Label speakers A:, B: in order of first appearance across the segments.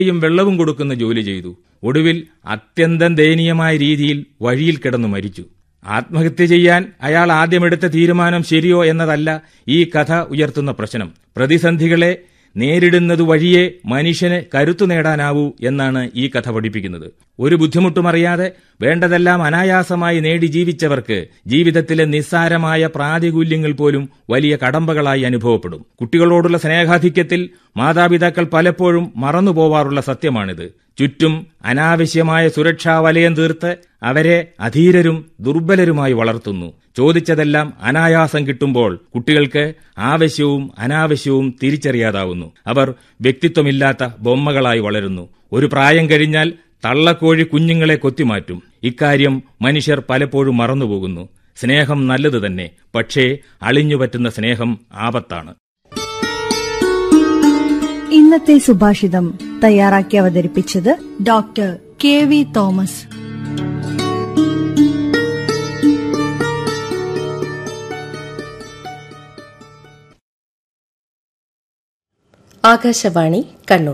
A: യും വെള്ളവും കൊടുക്കുന്ന ജോലി ചെയ്തു ഒടുവിൽ അത്യന്തം ദയനീയമായ രീതിയിൽ വഴിയിൽ കിടന്നു മരിച്ചു ആത്മഹത്യ ചെയ്യാൻ അയാൾ ആദ്യമെടുത്ത തീരുമാനം ശരിയോ എന്നതല്ല ഈ കഥ ഉയർത്തുന്ന പ്രശ്നം പ്രതിസന്ധികളെ നേരിടുന്നത് വഴിയേ മനുഷ്യന് കരുത്തു നേടാനാവൂ എന്നാണ് ഈ കഥ പഠിപ്പിക്കുന്നത് ഒരു ബുദ്ധിമുട്ടുമറിയാതെ വേണ്ടതെല്ലാം അനായാസമായി നേടി ജീവിച്ചവർക്ക് ജീവിതത്തിലെ നിസ്സാരമായ പ്രാതികൂല്യങ്ങൾ പോലും വലിയ കടമ്പകളായി അനുഭവപ്പെടും കുട്ടികളോടുള്ള സ്നേഹാധിക്യത്തിൽ മാതാപിതാക്കൾ പലപ്പോഴും മറന്നുപോവാറുള്ള സത്യമാണിത് ചുറ്റും അനാവശ്യമായ സുരക്ഷാ വലയം തീർത്ത് അവരെ അധീരരും ദുർബലരുമായി വളർത്തുന്നു ചോദിച്ചതെല്ലാം അനായാസം കിട്ടുമ്പോൾ കുട്ടികൾക്ക് ആവശ്യവും അനാവശ്യവും തിരിച്ചറിയാതാവുന്നു അവർ വ്യക്തിത്വമില്ലാത്ത ബൊമ്മകളായി വളരുന്നു ഒരു പ്രായം കഴിഞ്ഞാൽ തള്ളക്കോഴി കുഞ്ഞുങ്ങളെ കൊത്തിമാറ്റും ഇക്കാര്യം മനുഷ്യർ പലപ്പോഴും മറന്നുപോകുന്നു സ്നേഹം നല്ലത് തന്നെ പക്ഷേ അളിഞ്ഞുപറ്റുന്ന സ്നേഹം ആപത്താണ്
B: ഇന്നത്തെ സുഭാഷിതം തയ്യാറാക്കി അവതരിപ്പിച്ചത്
C: doctor K V Thomas
D: Akashvani Kannur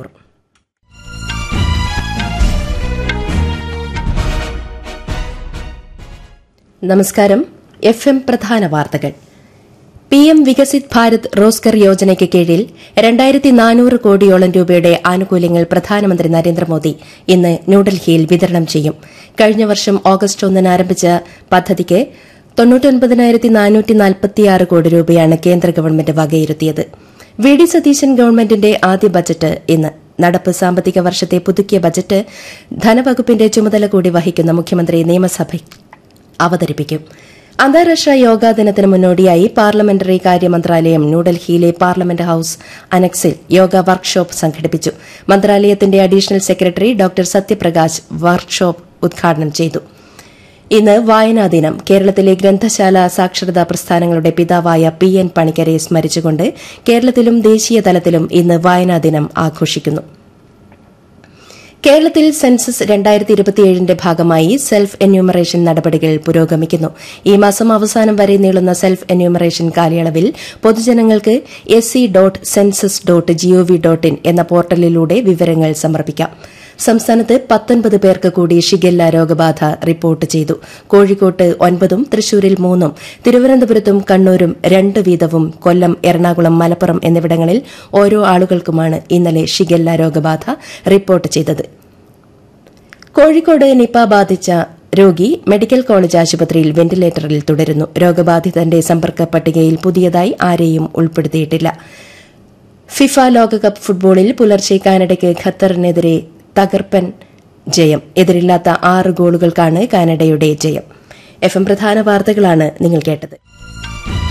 D: നമസ്കാരം എഫ് എം പ്രധാന വാർത്തകൾ പി എം വികസിത് ഭാരത് റോസ്കർ യോജനയ്ക്ക് കീഴിൽ രണ്ടായിരത്തി നാനൂറ് കോടിയോളം രൂപയുടെ ആനുകൂല്യങ്ങൾ പ്രധാനമന്ത്രി നരേന്ദ്രമോദി ഇന്ന് ന്യൂഡൽഹിയിൽ വിതരണം ചെയ്യും കഴിഞ്ഞ വർഷം ഓഗസ്റ്റ് ഒന്നിന് ആരംഭിച്ച പദ്ധതിക്ക് തൊണ്ണൂറ്റൊൻപതിനായിരത്തി നാനൂറ്റി നാൽപ്പത്തിയാറ് കോടി രൂപയാണ് കേന്ദ്ര ഗവൺമെന്റ് വകയിരുത്തിയത് വി ഡി സതീശൻ ഗവൺമെന്റിന്റെ ആദ്യ ബജറ്റ് ഇന്ന് നടപ്പ് സാമ്പത്തിക വർഷത്തെ പുതുക്കിയ ബജറ്റ് ധനവകുപ്പിന്റെ ചുമതല കൂടി വഹിക്കുന്ന മുഖ്യമന്ത്രി നിയമസഭ അവതരിപ്പിക്കും അന്താരാഷ്ട്ര യോഗാ ദിനത്തിന് മുന്നോടിയായി പാർലമെന്ററി കാര്യ മന്ത്രാലയം ന്യൂഡൽഹിയിലെ പാർലമെന്റ് ഹൌസ് അനക്സിൽ യോഗ വർക്ക്ഷോപ്പ് സംഘടിപ്പിച്ചു മന്ത്രാലയത്തിന്റെ additional secretary doctor Satyaprakash workshop ഉദ്ഘാടനം ചെയ്തു ഇന്ന് വായനാ ദിനം കേരളത്തിലെ ഗ്രന്ഥശാല സാക്ഷരതാ പ്രസ്ഥാനങ്ങളുടെ പിതാവായ പി എൻ പണിക്കരെ സ്മരിച്ചുകൊണ്ട് കേരളത്തിലും ദേശീയ തലത്തിലും ഇന്ന് വായനാ ദിനം ആഘോഷിക്കുന്നു കേരളത്തിൽ സെൻസസ് രണ്ടായിരത്തി ഇരുപത്തിയേഴിന്റെ ഭാഗമായി സെൽഫ് എന്യൂമറേഷൻ നടപടികൾ പുരോഗമിക്കുന്നു ഈ മാസം അവസാനം വരെ നീളുന്ന സെൽഫ് എന്യൂമറേഷൻ കാലയളവിൽ പൊതുജനങ്ങൾക്ക് S C dot census dot G O V dot in എന്ന പോർട്ടലിലൂടെ വിവരങ്ങൾ സമർപ്പിക്കാം സംസ്ഥാനത്ത് പത്തൊൻപത് പേർക്ക് കൂടി ഷിഗല്ല രോഗബാധ റിപ്പോർട്ട് ചെയ്തു കോഴിക്കോട്ട് ഒൻപതും തൃശൂരിൽ മൂന്നും തിരുവനന്തപുരത്തും കണ്ണൂരും രണ്ട് വീതവും കൊല്ലം എറണാകുളം മലപ്പുറം എന്നിവിടങ്ങളിൽ ഓരോ ആളുകൾക്കുമാണ് ഇന്നലെ ഷിഗല്ല രോഗബാധ റിപ്പോർട്ട് ചെയ്തത് കോഴിക്കോട് നിപ ബാധിച്ച രോഗി മെഡിക്കൽ കോളേജ് ആശുപത്രിയിൽ വെന്റിലേറ്ററിൽ തുടരുന്നു രോഗബാധിതന്റെ സമ്പർക്ക പട്ടികയിൽ പുതിയതായി ആരെയും ഉൾപ്പെടുത്തിയിട്ടില്ല ഫിഫ ലോകകപ്പ് ഫുട്ബോളിൽ പുലർച്ചെ കാനഡയ്ക്ക് ഖത്തറിനെതിരെ തകർപ്പൻ ജയം എതിരില്ലാത്ത ആറ് ഗോളുകൾക്കാണ് കാനഡയുടെ ജയം എഫ് എം പ്രധാന വാർത്തകളാണ് നിങ്ങൾ കേട്ടത്